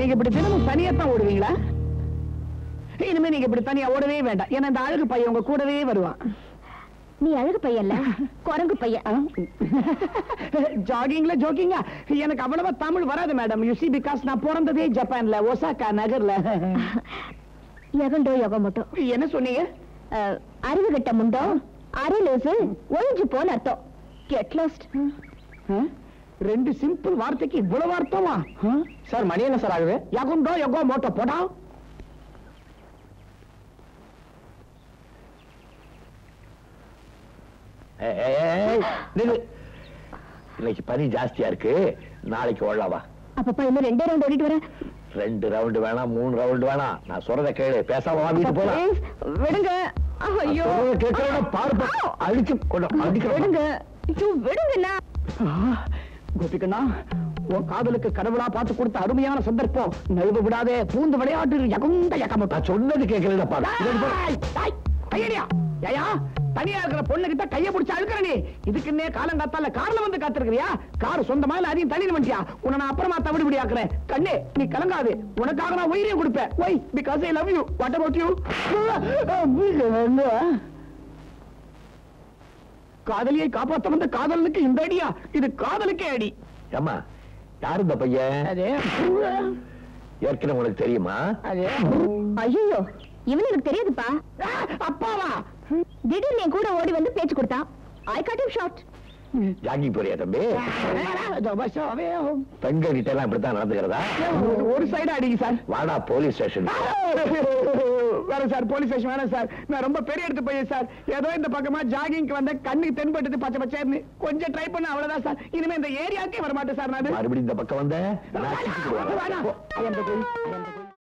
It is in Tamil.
நீங்க இப்படி தினமும் தனியா தான் ஓடுவீங்களா இனிமே நீங்க இப்படி தனியா ஓடவே வேண்டாம் ஏன்னா இந்த அழகு பையன் உங்க கூடவே வருவான் நீ அழகு பையன்ல குரங்கு பையன் ஜாகிங்ல ஜோக்கிங்கா எனக்கு அவ்வளவா தமிழ் வராது மேடம் யூ சி பிகாஸ் நான் பிறந்ததே ஜப்பான்ல ஒசாக்கா நகர்ல எகண்டோ யோகமோட்டோ என்ன சொன்னீங்க அஹ், அறிவு கட்ட முண்டோ அரைலூசு ஒழிஞ்சு போன அர்த்தம் கெட் லாஸ்ட் ஆ? ரெண்டு சிம்பிள் வார்த்தைக்கு இவ்வளவு அர்த்தமா சார் மணி என்ன சார் ஆகுது யகுண்டோ யகோ மோட்டோ போடா ஏய், ஏய், ஏய், நில்லு. இன்னைக்கு பனி ஜாஸ்தியா இருக்கு நாளைக்கு ஓடலாவா அப்பப்பா இன்னும் ரெண்டே ரவுண்ட் ஓடிட்டு வரேன் ரெண்டு ரவுண்டு வேணாம் மூணு ரவுண்டு வேணாம் நான் சொல்றத கேளு பேசாம வா வீட்டு போலாம் Please, விடுங்க ஐயோ சொல்றத கேட்கறவன பாரு பா. அடிச்சு கொண்டு அடிக்கிறேன் விடுங்க ஐயோ விடுங்கண்ணா கோபிகண்ணா உன் காதலுக்கு கடவுளா பார்த்து கொடுத்த அருமையான சந்தர்ப்பம் நழுவ விடாதே பூந்து விளையாட்டு யகுண்ட யகமோட்டோ நான் சொன்னது கேட்கல பாரு டேய், டேய், கையடியா ஏயா தனியா இருக்கிற பொண்ணு கிட்ட கைய பிடிச்சு அழுக்கிற நீ இதுக்குன்னே காலம் காத்தால கார்ல வந்து காத்திருக்கிறியா கார் சொந்தமா இல்ல அதையும் தள்ளின வண்டியா உன்னை நான் அப்புறமா தவிடு பிடி ஆக்குறேன் கண்ணே நீ கலங்காது உனக்காக நான் உயிரையும் கொடுப்பேன் why because I love you what about you காதலியை காப்பாத்த வந்த காதலனுக்கு இந்த அடியா இது காதலுக்கே அடி ஏம்மா யாரு இந்த பையன் அதே ஏற்கனவே உனக்கு தெரியுமா அதே ஐயோ இவன் எனக்கு தெரியாதுப்பா அப்பாவா திடீர்னு என் கூட ஓடி வந்து பேச்சு கொடுத்தான் I cut him short jogging போறியா தம்பி பெண்கள் கிட்ட எல்லாம் இப்படித்தான் நடந்துக்கிறதா ஒரு சைடு அடிங்க சார் வாடா போலீஸ் ஸ்டேஷன் வேற சார் போலீஸ் ஸ்டேஷன் வேணாம் சார் நான் ரொம்ப பெரிய எடுத்து போய் சார் ஏதோ இந்த பக்கமா ஜாகிங்க்கு வந்த கண்ணுக்கு தென்பட்டது பச்சை பச்சைன்னு கொஞ்சம் ட்ரை பண்ண அவ்வளவுதான் சார் இனிமே இந்த ஏரியாக்கே வர மாட்டேன் சார் நான் மறுபடியும் இந்த பக்கம் வந்த நான் வேணாம். சிக்கிட்டு வரேன். வேணாம். I am the queen. I am the queen.